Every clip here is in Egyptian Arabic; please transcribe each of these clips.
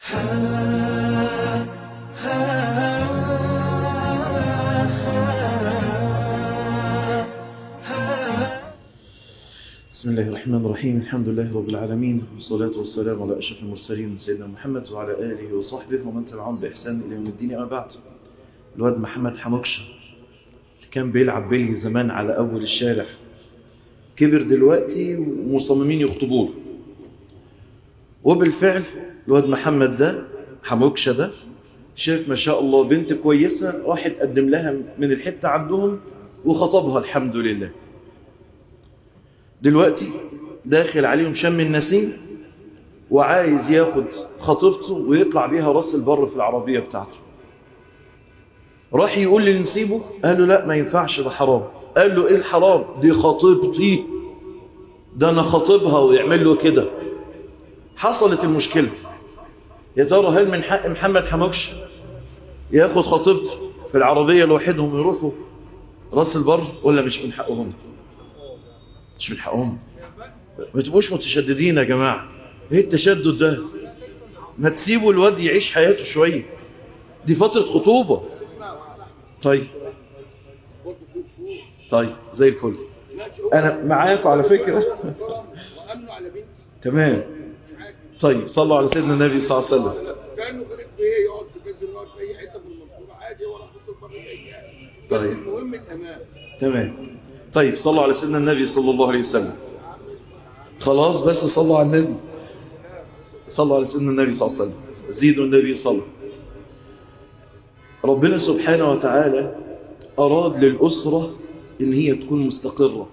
بسم الله الرحمن الرحيم الحمد لله رب العالمين والصلاة والسلام على أشرف المرسلين سيدنا محمد وعلى آله وصحبه ومن تبعهم بإحسان إلى يوم الدين أما بعد الواد محمد حموكشة اللي كان بيلعب بيه زمان على أول الشارع كبر دلوقتي ومصممين يخطبوه وبالفعل الواد محمد ده حموكشة ده شاف ما شاء الله بنت كويسة راح تقدم لها من الحتة عندهم وخطبها الحمد لله دلوقتي داخل عليهم شم النسيم وعايز ياخد خطيبته ويطلع بيها راس البر في العربية بتاعته راح يقول لي نسيبه قال له لا ما ينفعش ده حرام قال له ايه الحرام دي خطيبتي ده انا خطيبها ويعمل له كده حصلت المشكلة يا ترى هل من حق محمد حموكش ياخد خطيبته في العربية لوحدهم يروحوا راس البر ولا مش من حقهم مش من حقهم ما تبقوش متشددين يا جماعة ايه التشدد ده ما تسيبوا الواد يعيش حياته شوية دي فترة خطوبة طيب طيب زي الفل انا معاكم على فكرة تمام طيب صلوا على سيدنا النبي صلى الله عليه وسلم كانه غير ايه يقعد في كاس يقعد في اي حته في المنصوره عادي ولا خط البر طيب المهم الامان تمام طيب صلوا على سيدنا النبي صلى الله عليه وسلم خلاص بس صلوا على النبي صلوا على سيدنا النبي صلى الله عليه وسلم زيدوا النبي صلى ربنا سبحانه وتعالى أراد للأسرة إن هي تكون مستقرة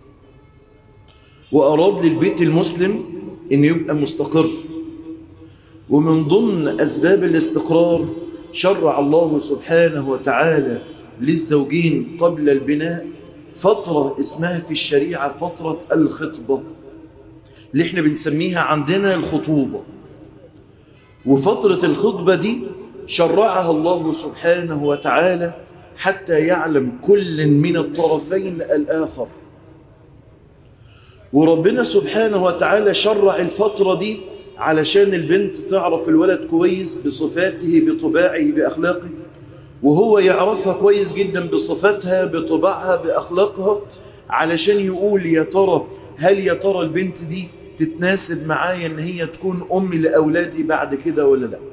وأراد للبيت المسلم إن يبقى مستقر ومن ضمن أسباب الاستقرار شرع الله سبحانه وتعالى للزوجين قبل البناء فترة اسمها في الشريعة فترة الخطبة اللي احنا بنسميها عندنا الخطوبة وفترة الخطبة دي شرعها الله سبحانه وتعالى حتى يعلم كل من الطرفين الآخر وربنا سبحانه وتعالى شرع الفترة دي علشان البنت تعرف الولد كويس بصفاته بطباعه بأخلاقه وهو يعرفها كويس جدا بصفاتها بطباعها بأخلاقها علشان يقول يا ترى هل يا ترى البنت دي تتناسب معايا ان هي تكون أم لأولادي بعد كده ولا لا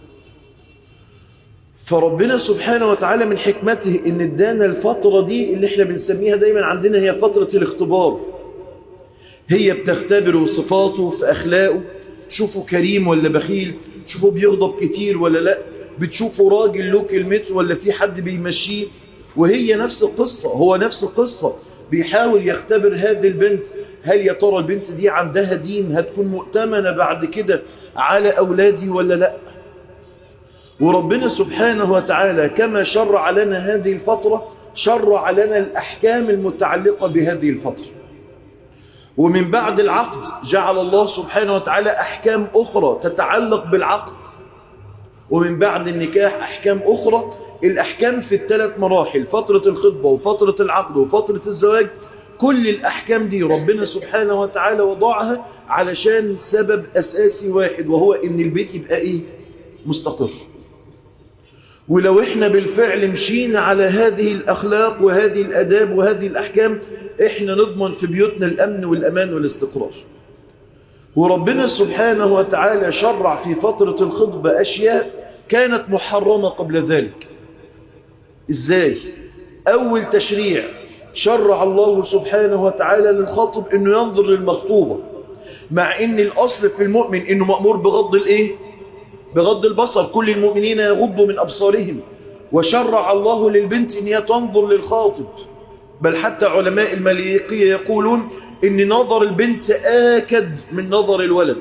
فربنا سبحانه وتعالى من حكمته ان ادانا الفترة دي اللي احنا بنسميها دايما عندنا هي فترة الاختبار هي بتختبره صفاته في أخلاقه تشوفه كريم ولا بخيل تشوفه بيغضب كتير ولا لا بتشوفه راجل له كلمته ولا في حد بيمشيه وهي نفس القصة هو نفس القصة بيحاول يختبر هذه البنت هل يا ترى البنت دي عندها دين هتكون مؤتمنة بعد كده على أولادي ولا لا وربنا سبحانه وتعالى كما شرع لنا هذه الفترة شرع لنا الأحكام المتعلقة بهذه الفترة ومن بعد العقد جعل الله سبحانه وتعالى أحكام أخرى تتعلق بالعقد ومن بعد النكاح أحكام أخرى الأحكام في الثلاث مراحل فترة الخطبة وفترة العقد وفترة الزواج كل الأحكام دي ربنا سبحانه وتعالى وضعها علشان سبب أساسي واحد وهو إن البيت يبقى إيه مستقر ولو احنا بالفعل مشينا على هذه الأخلاق وهذه الأداب وهذه الأحكام احنا نضمن في بيوتنا الأمن والأمان والاستقرار وربنا سبحانه وتعالى شرع في فترة الخطبة أشياء كانت محرمة قبل ذلك إزاي؟ أول تشريع شرع الله سبحانه وتعالى للخاطب أنه ينظر للمخطوبة مع أن الأصل في المؤمن أنه مأمور بغض الإيه؟ بغض البصر كل المؤمنين يغضوا من أبصارهم وشرع الله للبنت أن هي تنظر للخاطب بل حتى علماء المليقية يقولون ان نظر البنت آكد من نظر الولد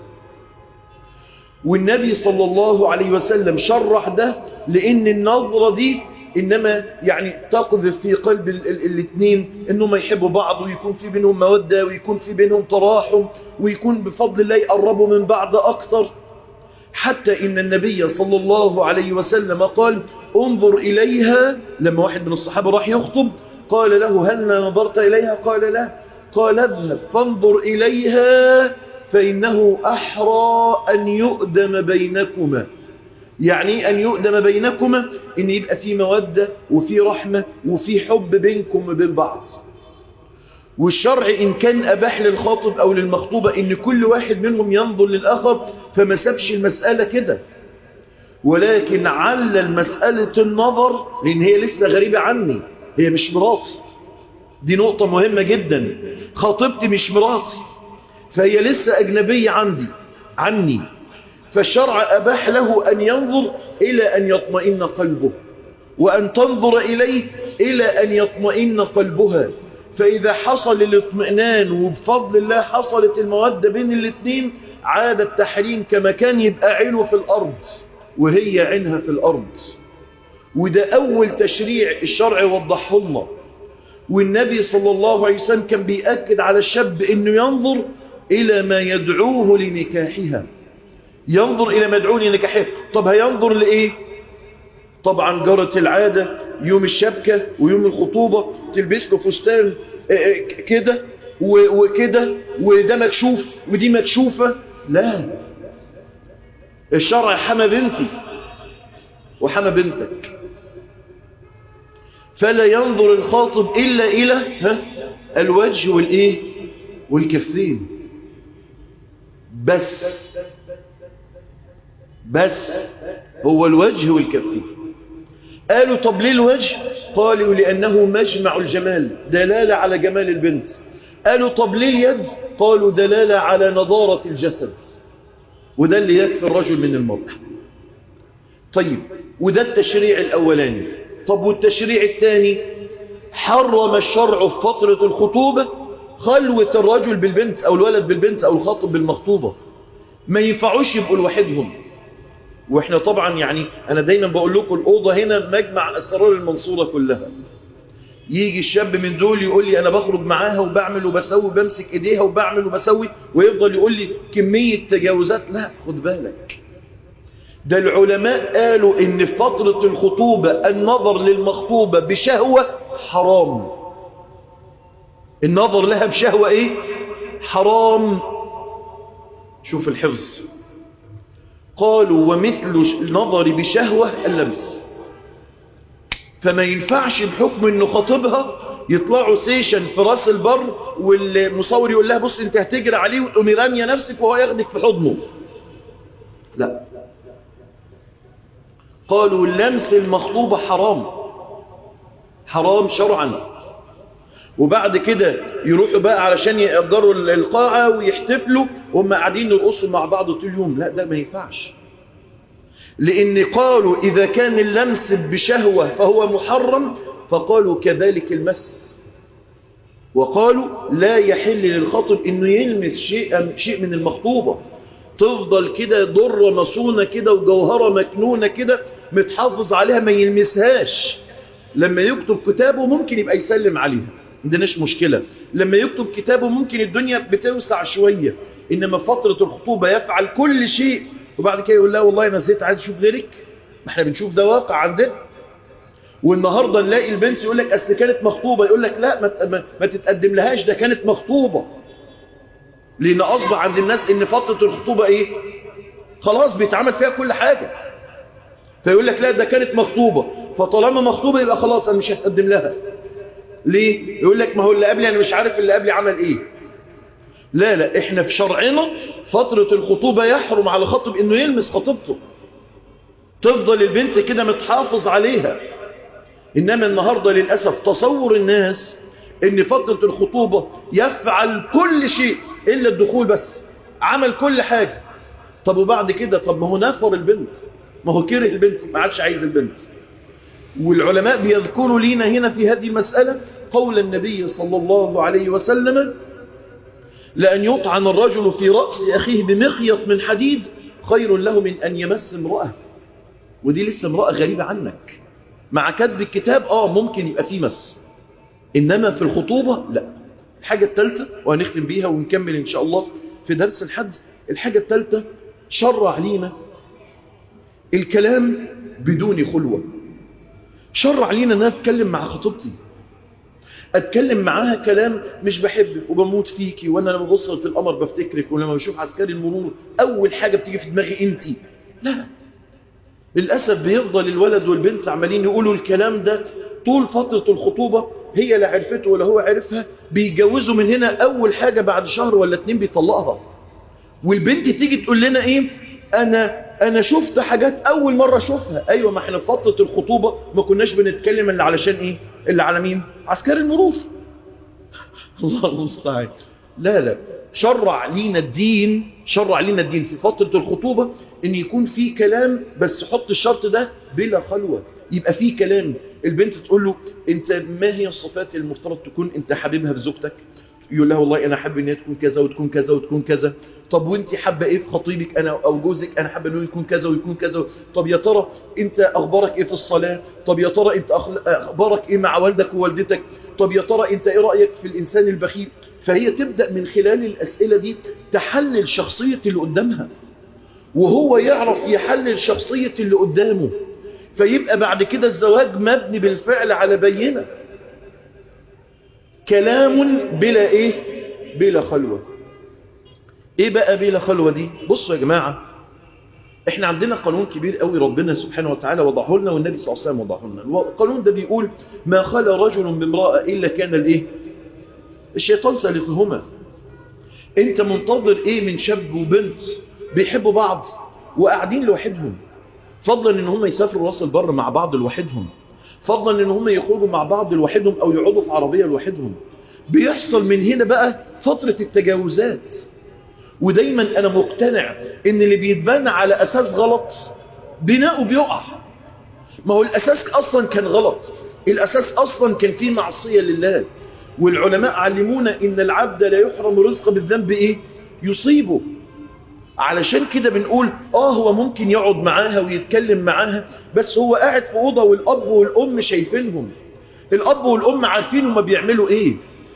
والنبي صلى الله عليه وسلم شرح ده لان النظرة دي انما يعني تقذف في قلب الاثنين انهم يحبوا بعض ويكون في بينهم مودة ويكون في بينهم تراحم ويكون بفضل الله يقربوا من بعض اكثر حتى ان النبي صلى الله عليه وسلم قال انظر اليها لما واحد من الصحابة راح يخطب قال له هل نظرت اليها قال لا قال اذهب فانظر إليها فإنه أحرى أن يؤدم بينكما يعني أن يؤدم بينكما إن يبقى في مودة وفي رحمة وفي حب بينكم وبين بعض والشرع إن كان أباح للخاطب أو للمخطوبة إن كل واحد منهم ينظر للآخر فما سابش المسألة كده ولكن علل مسألة النظر لأن هي لسه غريبة عني هي مش مراتي دي نقطة مهمة جدا خاطبتي مش مراتي فهي لسه أجنبية عندي عني فالشرع أباح له أن ينظر إلى أن يطمئن قلبه وأن تنظر إليه إلى أن يطمئن قلبها فإذا حصل الاطمئنان وبفضل الله حصلت المودة بين الاثنين عاد التحريم كما كان يبقى عينه في الأرض وهي عينها في الأرض وده أول تشريع الشرع وضحه لنا والنبي صلى الله عليه وسلم كان بيأكد على الشاب أنه ينظر إلى ما يدعوه لنكاحها ينظر إلى ما يدعوه لنكاحها طب هينظر لإيه طبعا جرت العادة يوم الشبكة ويوم الخطوبة تلبس له فستان كده وكده وده مكشوف ودي مكشوفة لا الشرع حمى بنتي وحمى بنتك فلا ينظر الخاطب إلا إلى ها الوجه والإيه والكفين بس بس هو الوجه والكفين قالوا طب ليه الوجه قالوا لأنه مجمع الجمال دلالة على جمال البنت قالوا طب ليه اليد قالوا دلالة على نضارة الجسد وده اللي يكفي الرجل من المرأة طيب وده التشريع الأولاني طب والتشريع الثاني حرم الشرع في فترة الخطوبة خلوة الرجل بالبنت أو الولد بالبنت أو الخاطب بالمخطوبة ما ينفعوش يبقوا لوحدهم واحنا طبعا يعني انا دايما بقول لكم الاوضه هنا مجمع اسرار المنصوره كلها يجي الشاب من دول يقول لي انا بخرج معاها وبعمل وبسوي بمسك ايديها وبعمل وبسوي ويفضل يقول لي كميه تجاوزات لا خد بالك ده العلماء قالوا ان في فتره الخطوبه النظر للمخطوبه بشهوه حرام النظر لها بشهوه ايه حرام شوف الحفظ قالوا ومثل النظر بشهوة اللمس فما ينفعش بحكم انه خاطبها يطلعوا سيشن في راس البر والمصور يقول لها بص انت هتجري عليه وتقومي راميه نفسك وهو ياخدك في حضنه لا قالوا لمس المخطوبة حرام حرام شرعا وبعد كده يروحوا بقى علشان يأجروا القاعة ويحتفلوا وهم قاعدين يرقصوا مع بعض طول اليوم لا ده ما ينفعش لأن قالوا إذا كان اللمس بشهوة فهو محرم فقالوا كذلك المس وقالوا لا يحل للخطب انه يلمس شيء شيء من المخطوبة تفضل كده ضرة مصونة كده وجوهرة مكنونة كده متحافظ عليها ما يلمسهاش لما يكتب كتابه ممكن يبقى يسلم عليها عندناش مشكلة لما يكتب كتابه ممكن الدنيا بتوسع شوية إنما فترة الخطوبة يفعل كل شيء وبعد كده يقول لا والله أنا زيت عايز أشوف غيرك ما احنا بنشوف ده واقع عندنا والنهاردة نلاقي البنت يقول لك أصل كانت مخطوبة يقول لك لا ما, ما تتقدم لهاش ده كانت مخطوبة لأن أصبح عند الناس إن فترة الخطوبة إيه خلاص بيتعمل فيها كل حاجة فيقول لك لا ده كانت مخطوبة فطالما مخطوبة يبقى خلاص أنا مش هتقدم لها ليه يقول لك ما هو اللي قبلي أنا مش عارف اللي قبلي عمل إيه لا لا احنا في شرعنا فترة الخطوبة يحرم على خطب انه يلمس خطيبته تفضل البنت كده متحافظ عليها انما النهاردة للأسف تصور الناس ان فترة الخطوبة يفعل كل شيء الا الدخول بس عمل كل حاجة طب وبعد كده طب ما هو نفر البنت ما هو كره البنت ما عادش عايز البنت والعلماء بيذكروا لينا هنا في هذه المسألة قول النبي صلى الله عليه وسلم لأن يطعن الرجل في رأس أخيه بمخيط من حديد خير له من أن يمس امرأة ودي لسه امرأة غريبة عنك مع كتب الكتاب آه ممكن يبقى فيه مس إنما في الخطوبة لا الحاجة الثالثة وهنختم بيها ونكمل إن شاء الله في درس الحد الحاجة الثالثة شرع لينا الكلام بدون خلوة شرع لينا أن نتكلم مع خطيبتي اتكلم معاها كلام مش بحبك وبموت فيكي وانا لما ببص في القمر بفتكرك ولما بشوف عسكري المرور اول حاجه بتيجي في دماغي انت لا للاسف بيفضل الولد والبنت عمالين يقولوا الكلام ده طول فتره الخطوبه هي لا عرفته ولا هو عرفها بيجوزوا من هنا اول حاجه بعد شهر ولا اتنين بيطلقها والبنت تيجي تقول لنا ايه انا انا شفت حاجات اول مره اشوفها ايوه ما احنا في فتره الخطوبه ما كناش بنتكلم الا علشان ايه اللي على مين عسكري المرور الله المستعان لا لا شرع لينا الدين شرع لينا الدين في فتره الخطوبه ان يكون في كلام بس حط الشرط ده بلا خلوه يبقى في كلام البنت تقول له انت ما هي الصفات المفترض تكون انت حبيبها في زوجتك يقول لها والله انا حابب ان هي تكون كذا وتكون كذا وتكون كذا طب وانت حابه ايه في خطيبك انا او جوزك انا حابه انه يكون كذا ويكون كذا طب يا ترى انت اخبارك ايه في الصلاه طب يا ترى انت اخبارك ايه مع والدك ووالدتك طب يا ترى انت ايه رايك في الانسان البخيل فهي تبدا من خلال الاسئله دي تحلل شخصيه اللي قدامها وهو يعرف يحلل شخصيه اللي قدامه فيبقى بعد كده الزواج مبني بالفعل على بينه كلام بلا ايه بلا خلوة ايه بقى بلا خلوة دي بصوا يا جماعة احنا عندنا قانون كبير قوي ربنا سبحانه وتعالى وضعه لنا والنبي صلى الله عليه وسلم وضعه لنا القانون ده بيقول ما خلى رجل بامرأة الا كان الايه الشيطان ثالثهما انت منتظر ايه من شاب وبنت بيحبوا بعض وقاعدين لوحدهم فضلا ان هم يسافروا راس البر مع بعض لوحدهم فضلا ان هم يخرجوا مع بعض لوحدهم او يقعدوا في عربية لوحدهم بيحصل من هنا بقى فترة التجاوزات ودايما انا مقتنع ان اللي بيتبنى على اساس غلط بناؤه بيقع ما هو الاساس اصلا كان غلط الاساس اصلا كان فيه معصية لله والعلماء علمونا ان العبد لا يحرم رزقه بالذنب ايه يصيبه علشان كده بنقول اه هو ممكن يقعد معاها ويتكلم معاها بس هو قاعد في اوضه والاب والام شايفينهم الاب والام عارفين هما بيعملوا ايه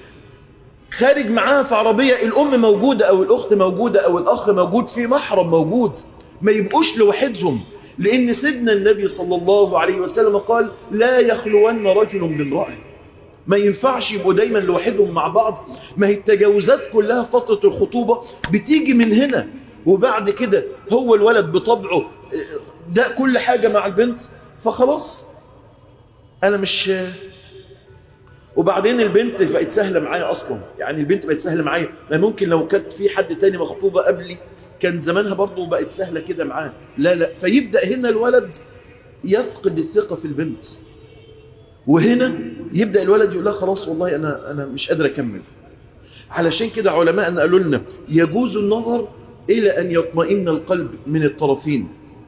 خارج معاها في عربيه الام موجوده او الاخت موجوده او الاخ موجود في محرم موجود ما يبقوش لوحدهم لان سيدنا النبي صلى الله عليه وسلم قال لا يخلون رجل بامراه ما ينفعش يبقوا دايما لوحدهم مع بعض ما هي التجاوزات كلها فتره الخطوبه بتيجي من هنا وبعد كده هو الولد بطبعه ده كل حاجة مع البنت فخلاص أنا مش وبعدين البنت بقت سهلة معايا أصلا يعني البنت بقت سهلة معايا ما ممكن لو كانت في حد تاني مخطوبة قبلي كان زمانها برضه بقت سهلة كده معاه لا لا فيبدأ هنا الولد يفقد الثقة في البنت وهنا يبدأ الولد يقول لها خلاص والله أنا, أنا مش قادر أكمل علشان كده علماءنا قالوا لنا يجوز النظر إلى أن يطمئن القلب من الطرفين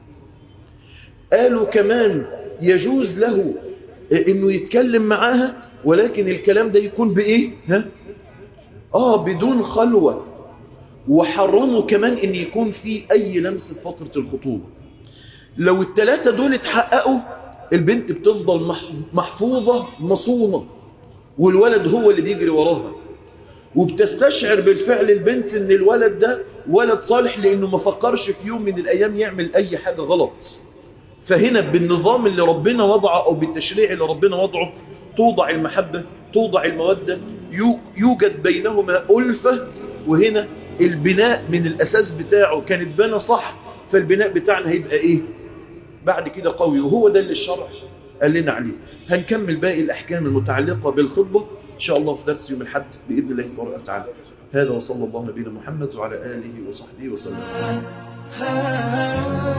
قالوا كمان يجوز له أنه يتكلم معاها ولكن الكلام ده يكون بإيه ها؟ آه بدون خلوة وحرموا كمان أن يكون في أي لمس في فترة الخطوبة لو التلاتة دول اتحققوا البنت بتفضل محفوظة مصونة والولد هو اللي بيجري وراها وبتستشعر بالفعل البنت ان الولد ده ولد صالح لانه ما فكرش في يوم من الايام يعمل اي حاجة غلط فهنا بالنظام اللي ربنا وضعه او بالتشريع اللي ربنا وضعه توضع المحبة توضع المودة يوجد بينهما ألفة وهنا البناء من الأساس بتاعه كان اتبنى صح فالبناء بتاعنا هيبقى ايه بعد كده قوي وهو ده اللي الشرع قال لنا عليه هنكمل باقي الأحكام المتعلقة بالخطبة إن شاء الله في درس يوم الحد بإذن الله سبحانه وتعالى هذا وصلى الله نبينا محمد وعلى آله وصحبه وسلم